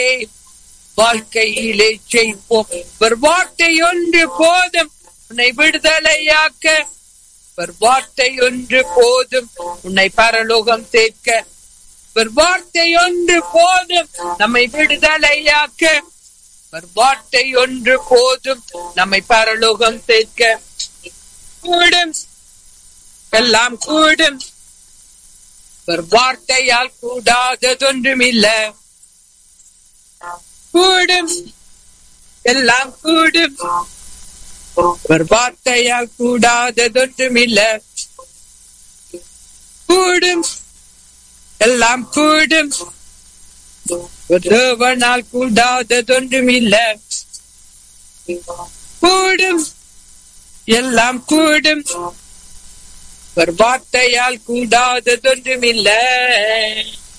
வாழ்க்கையிலே ஜெயிப்போம் ஒரு வார்த்தை ஒன்று போதும் உன்னை விடுதலையாக்க ஒரு வார்த்தை ஒன்று போதும் உன்னை பரலோகம் சேர்க்க ஒரு வார்த்தை ஒன்று போதும் நம்மை விடுதலையாக்க ஒரு வார்த்தை ஒன்று போதும் நம்மை பரலோகம் சேர்க்க கூடும் எல்லாம் கூடும் ஒரு வார்த்தையால் கூடாததொன்றுமில்ல கூடும் எல்லாம் கூடும் ஒரு வார்த்தையால் கூடாததொன்றுமில்ல கூடும் எல்லாம் கூடும் ஒரு தேவனால் கூடாததொன்றுமில்ல கூடும் எல்லாம் கூடும் ஒரு வார்த்தையால் கூடாததொன்றுமில்ல